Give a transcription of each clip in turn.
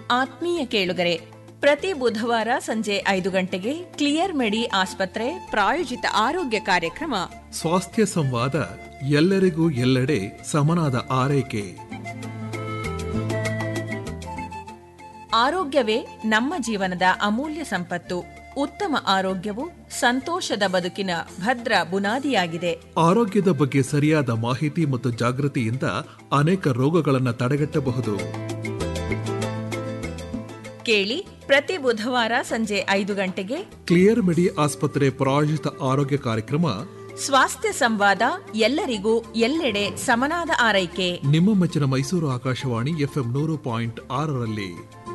ಆತ್ಮೀಯ ಕೇಳುಗರೆ ಪ್ರತಿ ಬುಧವಾರ ಸಂಜೆ ಐದು ಗಂಟೆಗೆ ಕ್ಲಿಯರ್ ಮೆಡಿ ಆಸ್ಪತ್ರೆ ಪ್ರಾಯೋಜಿತ ಆರೋಗ್ಯ ಕಾರ್ಯಕ್ರಮ ಸ್ವಾಸ್ಥ್ಯ ಸಂವಾದ ಎಲ್ಲರಿಗೂ ಎಲ್ಲೆಡೆ ಸಮನಾದ ಆರೈಕೆ ಆರೋಗ್ಯವೇ ನಮ್ಮ ಜೀವನದ ಅಮೂಲ್ಯ ಸಂಪತ್ತು ಉತ್ತಮ ಆರೋಗ್ಯವು ಸಂತೋಷದ ಬದುಕಿನ ಭದ್ರ ಬುನಾದಿಯಾಗಿದೆ ಆರೋಗ್ಯದ ಬಗ್ಗೆ ಸರಿಯಾದ ಮಾಹಿತಿ ಮತ್ತು ಜಾಗೃತಿಯಿಂದ ಅನೇಕ ರೋಗಗಳನ್ನು ತಡೆಗಟ್ಟಬಹುದು ಕೇಳಿ ಪ್ರತಿ ಬುಧವಾರ ಸಂಜೆ ಐದು ಗಂಟೆಗೆ ಕ್ಲಿಯರ್ ಮೆಡಿ ಆಸ್ಪತ್ರೆ ಪ್ರಾಯೋಜಿತ ಆರೋಗ್ಯ ಕಾರ್ಯಕ್ರಮ ಸ್ವಾಸ್ಥ್ಯ ಸಂವಾದ ಎಲ್ಲರಿಗೂ ಎಲ್ಲೆಡೆ ಸಮನಾದ ಆರೈಕೆ ನಿಮ್ಮ ಮೆಚ್ಚಿನ ಮೈಸೂರು ಆಕಾಶವಾಣಿ ಎಫ್ಎಂ ನೂರು ಪಾಯಿಂಟ್ ಆರರಲ್ಲಿ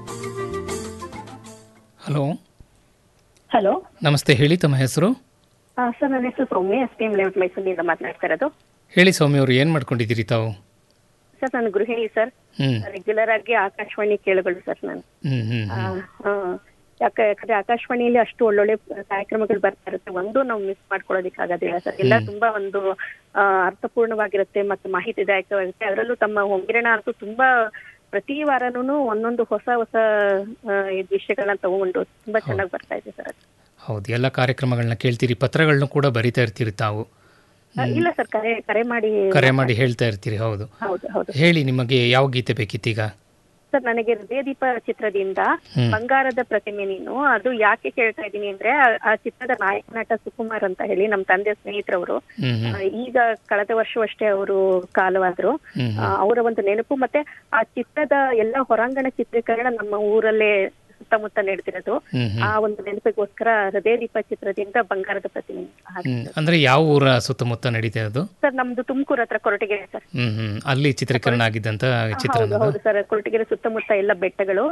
ಹಲೋ ಹಲೋ ನಮಸ್ತೆ ಹೇಳಿ ತಮ್ಮ ಹೆಸರು ಸರ್ ನನ್ನ ಹೆಸರು Soumya S P M layout ಮೈಸೂರಿನಿಂದ ಮಾತನಾಡ್ತಾ ಇರೋದು ಹೇಳಿ ಸೌಮ್ಯ ಅವರು ಏನು ಮಾಡ್ಕೊಂಡಿದ್ದೀರಿ ತಾವು ಸರ್ ನಾನು ಗೃಹಿಣಿ ಸರ್ ಹ್ಮ್ ರೆಗ್ಯುಲರ್ ಆಗಿ ಆಕಾಶವಾಣಿ ಕೇಳುಗಳು ಸರ್ ನಾನು ಹ್ಮ್ ಹ್ಮ್ ಆ, ಆ, ಯಾಕೆ ಯಾಕಂದ್ರೆ ಆಕಾಶವಾಣಿಯಲ್ಲಿ ಅಷ್ಟು ಒಳ್ಳೊಳ್ಳೆ ಕಾರ್ಯಕ್ರಮಗಳು ಬರ್ತಾ ಇರುತ್ತೆ ಒಂದು ನಾವು ಮಿಸ್ ಮಾಡ್ಕೊಳ್ಳೋದಕ್ಕೆ ಆಗೋದಿಲ್ಲ ಸರ್ ಎಲ್ಲ ತುಂಬಾ ಒಂದು ಆ, ಅರ್ಥಪೂರ್ಣವಾಗಿರುತ್ತೆ ಮತ್ತು ಮಾಹಿತಿದಾಯಕವಾಗಿರುತ್ತೆ ಅದರಲ್ಲೂ ತಮ್ಮ ಹೊಂಗಿರಣ ಅಂತೂ ತುಂಬಾ ಪ್ರತಿ ವಾರನೂ ಒಂದೊಂದು ಹೊಸ ಹೊಸ ಆ, ಇದ್ ವಿಷಯಗಳನ್ನ ತಗೊಂಡು ತುಂಬಾ ಚೆನ್ನಾಗಿ ಬರ್ತಾ ಇದೆ ಸರ್ ಅದು. ಹೌದು ಎಲ್ಲ ಕಾರ್ಯಕ್ರಮಗಳನ್ನ ಕೇಳ್ತೀರಿ ಪತ್ರಗಳನ್ನ ಕೂಡ ಬರಿತಾ ಇರ್ತೀರಿ ತಾವು ಆ, ಇಲ್ಲ ಸರ್ ಕರೆ ಕರೆ ಮಾಡಿ ಕರೆ ಮಾಡಿ ಹೇಳ್ತಾ ಇರ್ತೀರಿ ಹೌದು ಹೌದು ಹೌದು ಹೇಳಿ ನಿಮಗೆ ಯಾವ ಗೀತೆ ಬೇಕಿತ್ತೀಗ ಸರ್ ನನಗೆ ಹೃದಯದೀಪ ಚಿತ್ರದಿಂದ ಹ್ಮ್. ಬಂಗಾರದ ಪ್ರತಿಮೆ ನೀನು ಅದು ಯಾಕೆ ಕೇಳ್ತಾ ಇದ್ದೀನಿ ಅಂದ್ರೆ ಆ- ಆ ಚಿತ್ರದ ನಾಯಕ ನಟ ಸುಕುಮಾರ್ ಅಂತ ಹೇಳಿ ನಮ್ಮ ತಂದೆ ಸ್ನೇಹಿತರವರು ಹ್ಮ್ ಹ್ಮ್ ಆ, ಈಗ ಕಳೆದ ವರ್ಷವಷ್ಟೇ ಅವರು ಕಾಲವಾದ್ರು ಹ್ಮ್ ಆ, ಅವರ ಒಂದು ನೆನಪು ಮತ್ತೆ ಆ ಚಿತ್ರದ ಎಲ್ಲ ಹೊರಾಂಗಣ ಚಿತ್ರೀಕರಣ ನಮ್ಮ ಊರಲ್ಲೇ ಸುತ್ತಮುತ್ತ ನಡೆದಿರೋದು ಹ್ಮ್ ಹ್ಮ್ ಆ ಒಂದು ನೆನಪಿಗೋಸ್ಕರ ಹೃದಯದೀಪ ಚಿತ್ರದಿಂದ ಬಂಗಾರದ ಪ್ರತಿಮೆ ಹ್ಮ್ ಅಂದ್ರೆ ಯಾವ ಊರ ಸುತ್ತಮುತ್ತ ನಡೀತಾ ಅದು ಸರ್ ನಮ್ದು ತುಮಕೂರು ಹತ್ರ ಕೊರಟಗೆರೆ ಸರ್ ಹ್ಮ್ ಹ್ಮ್ ಅಲ್ಲಿ ಚಿತ್ರೀಕರಣ ಆಗಿದ್ದಂತ ಚಿತ್ರಣ ಹೌದು ಹೌದು ಸರ್ ಕೊರಟಗೆರೆ ಸುತ್ತಮುತ್ತ ಎಲ್ಲ ಬೆಟ್ಟಗಳು